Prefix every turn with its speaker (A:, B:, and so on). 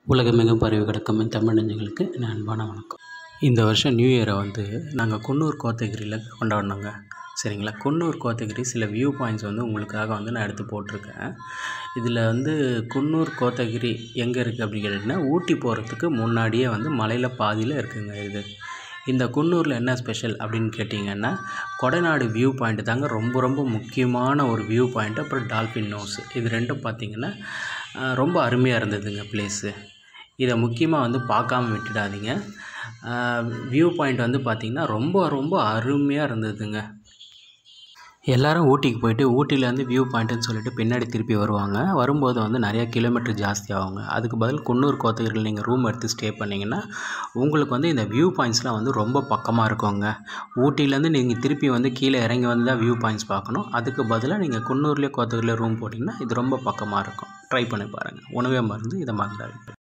A: உலகமெங்கும் பரவி கிடக்கும் என் தமிழ் நெஞ்சங்களுக்கு என் அன்பான வணக்கம் இந்த வருஷம் நியூ இயரை வந்து நாங்கள் குன்னூர் கோத்தகிரியில் கொண்டாடினோங்க சரிங்களா குன்னூர் கோத்தகிரி சில வியூ பாயிண்ட்ஸ் வந்து உங்களுக்காக வந்து நான் எடுத்து போட்டிருக்கேன் இதில் வந்து குன்னூர் கோத்தகிரி எங்கே இருக்குது அப்படின்னு கேட்டிங்கன்னா ஊட்டி போகிறதுக்கு முன்னாடியே வந்து மலையில் பாதியில் இருக்குங்க இது இந்த குன்னூரில் என்ன ஸ்பெஷல் அப்படின்னு கேட்டிங்கன்னா கொடைநாடு வியூ பாயிண்ட் தாங்க ரொம்ப ரொம்ப முக்கியமான ஒரு வியூ பாயிண்ட் அப்புறம் டால்ஃபின் நோஸ் இது ரெண்டும் பார்த்திங்கன்னா அஹ், ரொம்ப அருமையாக இருந்ததுங்க ப்ளேஸு இதை முக்கியமாக வந்து பார்க்காம விட்டுடாதீங்க வியூ பாயிண்ட் வந்து பார்த்திங்கன்னா ரொம்ப ரொம்ப அருமையாக இருந்ததுங்க எல்லாரும் ஊட்டிக்கு போயிட்டு ஊட்டியிலேருந்து வியூ பாயிண்ட்டுன்னு சொல்லிட்டு பின்னாடி திருப்பி வருவாங்க வரும்போது வந்து நிறையா கிலோமீட்டர் ஜாஸ்தி ஆகுங்க அதுக்கு பதில் குன்னூர் கோத்தகிரியில் நீங்கள் ரூம் எடுத்து ஸ்டே பண்ணிங்கன்னா உங்களுக்கு வந்து இந்த வியூ பாயிண்ட்ஸ்லாம் வந்து ரொம்ப பக்கமாக இருக்குங்க ஊட்டியிலேருந்து நீங்கள் திருப்பி வந்து கீழே இறங்கி வந்து தான் வியூ பாயிண்ட்ஸ் பார்க்கணும் அதுக்கு பதிலாக நீங்கள் குன்னூர்லேயே கோத்தகிரியில் ரூம் போட்டிங்கன்னா இது ரொம்ப பக்கமாக இருக்கும் ட்ரை பண்ணி பாருங்கள் உணவே மருந்து இதை மறந்துடாதீங்க